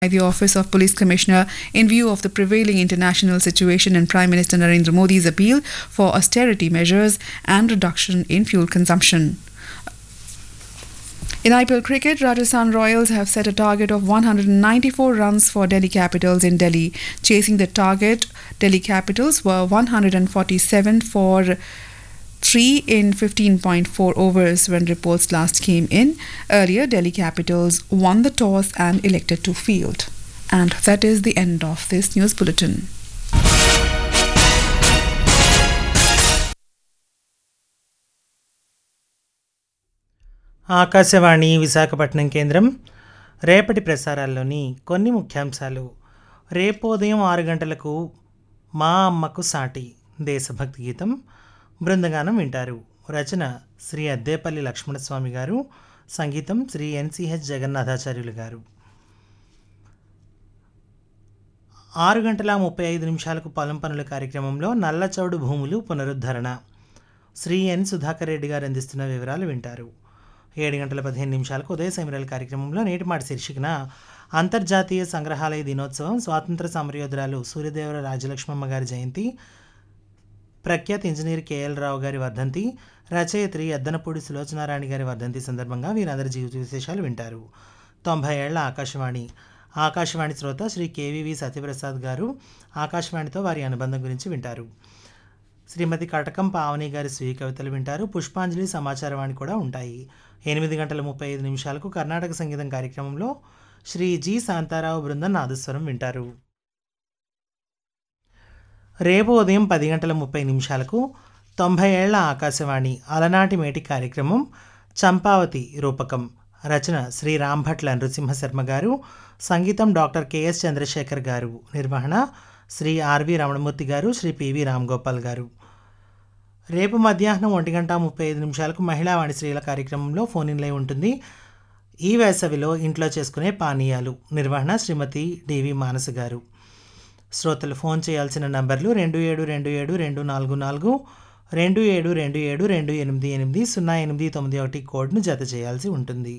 by the Office of Police Commissioner in view of the prevailing international situation and Prime Minister Narendra Modi's appeal for austerity measures and reduction in fuel consumption. In IPL cricket, Rajasthan Royals have set a target of 194 runs for Delhi Capitals in Delhi. Chasing the target, Delhi Capitals were 147 for 3 in 15.4 overs when reports last came in. Earlier, Delhi Capitals won the toss and elected to field. And that is the end of this news bulletin. Akashvani Visakhapatnam కేంద్రం రేపటి ప్రసారాల్లోని కొన్ని ముఖ్యాంశాలు రేపు ఉదయం ఆరు గంటలకు మా అమ్మకు సాటి దేశభక్తి గీతం బృందగానం వింటారు రచన శ్రీ అద్దేపల్లి లక్ష్మణస్వామి గారు సంగీతం శ్రీ ఎన్సిహెచ్ జగన్నాథాచార్యులు గారు ఆరు గంటల ముప్పై ఐదు నిమిషాలకు పొలం పనుల కార్యక్రమంలో నల్లచౌడు భూములు పునరుద్ధరణ శ్రీ ఎన్ సుధాకర్ రెడ్డి గారు అందిస్తున్న వివరాలు వింటారు ఏడు గంటల పదిహేను నిమిషాలకు ఉదయ సమీరాల కార్యక్రమంలో నేటి మాట శీర్షికన అంతర్జాతీయ సంగ్రహాలయ దినోత్సవం స్వాతంత్ర సమరయోధురాలు సూర్యదేవర రాజలక్ష్మమ్మ గారి జయంతి ప్రఖ్యాత ఇంజనీర్ కేఎల్ రావు గారి వర్ధంతి రచయిత్రి ఎద్దనపూడి సులోచనారాణి గారి వర్ధంతి సందర్భంగా వీరందరి జీవిత విశేషాలు వింటారు తొంభై ఏళ్ల ఆకాశవాణి ఆకాశవాణి శ్రోత శ్రీ కేవీవి సత్యప్రసాద్ గారు ఆకాశవాణితో వారి అనుబంధం గురించి వింటారు శ్రీమతి కటకం పావని గారి స్వీయ కవితలు వింటారు పుష్పాంజలి సమాచారవాణి కూడా ఉంటాయి ఎనిమిది గంటల ముప్పై ఐదు నిమిషాలకు కర్ణాటక సంగీతం కార్యక్రమంలో శ్రీ జి శాంతారావు బృందం నాదస్వరం వింటారు రేపు ఉదయం పది గంటల ముప్పై నిమిషాలకు తొంభై ఏళ్ల ఆకాశవాణి అలనాటి మేటి కార్యక్రమం చంపావతి రూపకం రచన శ్రీ రాంభట్ల నృసింహ శర్మ గారు సంగీతం డాక్టర్ కెఎస్ చంద్రశేఖర్ గారు నిర్వహణ శ్రీ ఆర్వి రమణమూర్తి గారు శ్రీ పివి రామ్గోపాల్ గారు రేపు మధ్యాహ్నం ఒంటి గంట ముప్పై ఐదు నిమిషాలకు మహిళా వాణిశ్రీల కార్యక్రమంలో ఫోన్ ఇన్ లైవ్ ఉంటుంది ఈ వేసవిలో ఇంట్లో చేసుకునే పానీయాలు నిర్వహణ శ్రీమతి డివి మానస గారు శ్రోతలు ఫోన్ చేయాల్సిన నంబర్లు రెండు ఏడు రెండు ఏడు రెండు నాలుగు నాలుగు రెండు ఏడు రెండు ఏడు రెండు ఎనిమిది ఎనిమిది సున్నా ఎనిమిది తొమ్మిది ఒకటి కోడ్ను జత చేయాల్సి ఉంటుంది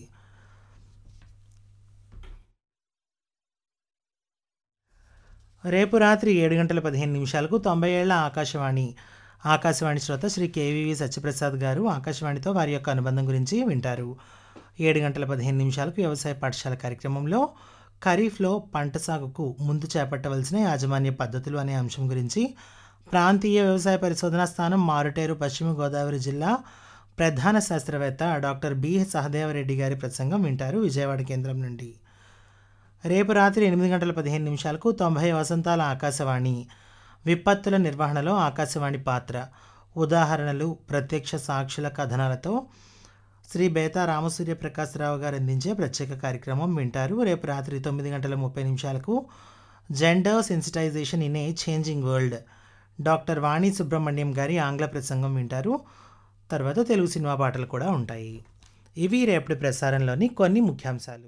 రేపు రాత్రి ఏడు గంటల పదిహేను నిమిషాలకు తొంభై ఏళ్ల ఆకాశవాణి ఆకాశవాణి శ్రోత శ్రీ కేవీవి సత్యప్రసాద్ గారు ఆకాశవాణితో వారి యొక్క అనుబంధం గురించి వింటారు ఏడు గంటల పదిహేను నిమిషాలకు వ్యవసాయ పాఠశాల కార్యక్రమంలో ఖరీఫ్లో పంట సాగుకు ముందు చేపట్టవలసిన యాజమాన్య పద్ధతులు అనే అంశం గురించి ప్రాంతీయ వ్యవసాయ పరిశోధనా స్థానం మారుటేరు పశ్చిమ గోదావరి జిల్లా ప్రధాన శాస్త్రవేత్త డాక్టర్ బి సహదేవరెడ్డి గారి ప్రసంగం వింటారు విజయవాడ కేంద్రం నుండి రేపు రాత్రి ఎనిమిది గంటల పదిహేను నిమిషాలకు తొంభై వసంతాల ఆకాశవాణి విపత్తుల నిర్వహణలో ఆకాశవాణి పాత్ర ఉదాహరణలు ప్రత్యక్ష సాక్షుల కథనాలతో శ్రీ బేతా రామసూర్య ప్రకాశ్రావు గారు అందించే ప్రత్యేక కార్యక్రమం వింటారు రేపు రాత్రి తొమ్మిది గంటల ముప్పై నిమిషాలకు gender sensitization in a changing world doctor Vani Subrahmanyam గారి ఆంగ్ల ప్రసంగం వింటారు తర్వాత తెలుగు సినిమా పాటలు కూడా ఉంటాయి ఇవి రేపటి ప్రసారంలోని కొన్ని ముఖ్యాంశాలు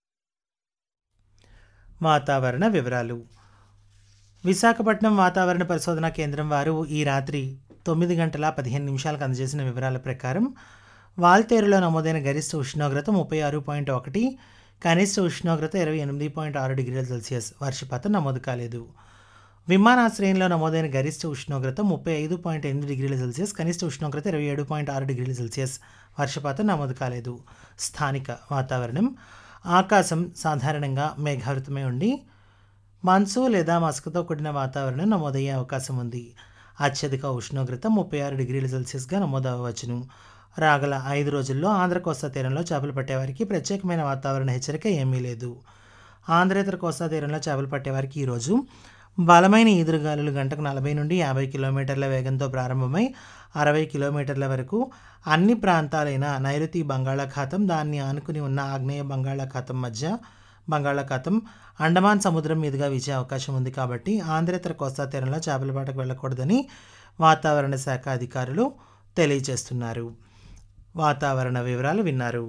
వాతావరణ వివరాలు విశాఖపట్నం వాతావరణ పరిశోధన కేంద్రం వారు ఈ రాత్రి తొమ్మిది గంటల పదిహేను నిమిషాలకు అందజేసిన వివరాల ప్రకారం వాల్తేరులో నమోదైన గరిష్ట ఉష్ణోగ్రత ముప్పై ఆరు పాయింట్ ఒకటి కనిష్ట ఉష్ణోగ్రత ఇరవై ఎనిమిది పాయింట్ ఆరు డిగ్రీల సెల్సియస్ వర్షపాతం నమోదు కాలేదు విమానాశ్రయంలో నమోదైన గరిష్ట ఉష్ణోగ్రత ముప్పై ఐదు పాయింట్ ఎనిమిది డిగ్రీల సెల్సియస్ కనిష్ట ఉష్ణోగ్రత ఇరవై ఏడు పాయింట్ ఆరు డిగ్రీల సెల్సియస్ వర్షపాతం నమోదు కాలేదు స్థానిక వాతావరణం ఆకాశం సాధారణంగా మేఘావృతమై ఉండి మంచు లేదా మసకతో కూడిన వాతావరణం నమోదయ్యే అవకాశం ఉంది అత్యధిక ఉష్ణోగ్రత ముప్పై ఆరు డిగ్రీల సెల్సియస్గా నమోదవ్వవచ్చును రాగల ఐదు రోజుల్లో ఆంధ్ర కోస్తా తీరంలో చేపలు పట్టేవారికి ప్రత్యేకమైన వాతావరణ హెచ్చరిక ఏమీ లేదు ఆంధ్రేతర కోస్తా తీరంలో చేపలు పట్టేవారికి ఈరోజు బలమైన ఈదురుగాలులు గంటకు నలభై నుండి యాభై కిలోమీటర్ల వేగంతో ప్రారంభమై అరవై కిలోమీటర్ల వరకు అన్ని ప్రాంతాలైన నైరుతి బంగాళాఖాతం దాన్ని ఆనుకుని ఉన్న ఆగ్నేయ బంగాళాఖాతం మధ్య బంగాళాఖాతం అండమాన్ సముద్రం మీదుగా వీచే అవకాశం ఉంది కాబట్టి ఆంధ్రేతర కోస్తా తీరంలో చేపల వేటకు వెళ్ళకూడదని వాతావరణ శాఖ అధికారులు తెలియజేస్తున్నారు వాతావరణ వివరాలు విన్నారు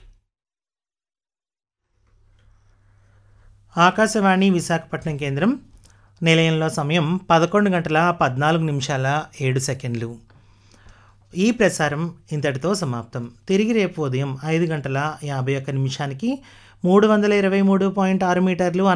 ఆకాశవాణి విశాఖపట్నం కేంద్రం నిలయంలో సమయం పదకొండు గంటల పద్నాలుగు నిమిషాల ఏడు సెకండ్లు ఈ ప్రసారం ఇంతటితో సమాప్తం తిరిగి రేపు ఉదయం ఐదు గంటల యాభై ఒక్క నిమిషానికి మూడు వందల ఇరవై మూడు పాయింట్ ఆరు మీటర్లు